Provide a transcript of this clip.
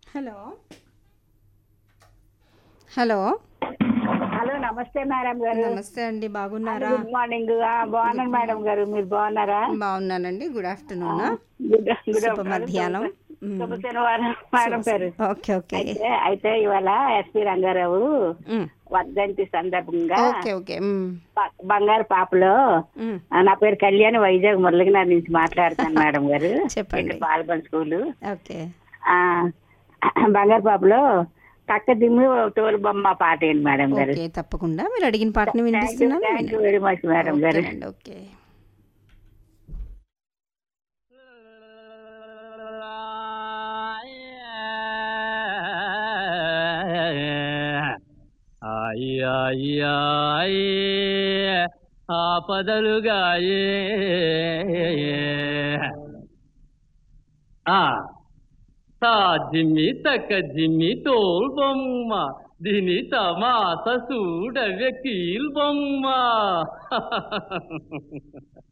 hello hello hello నమస్తే madam గారు నమస్తే అండి బాగున్నారా గుడ్ మార్నింగ్ ఆ, బాగున్నాను మేడం గారు మీరు బాగున్నారా బాగున్నానండి గుడ్ ఆఫ్టర్నూన్ గుడ్ గుడ్ శుభ మధ్యాహ్నం శుభ శనివారం మేడం గారు ఓకే ఓకే అయితే అయితే ఇవాళ ఎస్పి రంగారావు మ్, వర్ధంతి సందర్భంగా ఓకే ఓకే మ్, బ- బంగారు పాపలో మ్, ఆ, నా పేరు కళ్యాణి వైజాగ్ మురళగినార్ నుంచి మాట్లాడుతాను మేడం గారు చెప్పండి బాలబన్ స్కూల్ ఓకే బంగారు పాపలో తక్క దిమ్మి తోలు బొమ్మ పాట ఏంటి మేడం గారు ఓకే తప్పకుండా మీరు అడిగిన పాటని థ్యాంక్ యూ వినిపిస్తున్నాను thank you very much madam గారు ఓకేనండి ఓకే ఆపదలుగాయే ఆ తా జిమ్మి తక్క జిమ్మి తోల్ బొమ్మ దీని తమాస చూడవే కీల్ బొమ్మ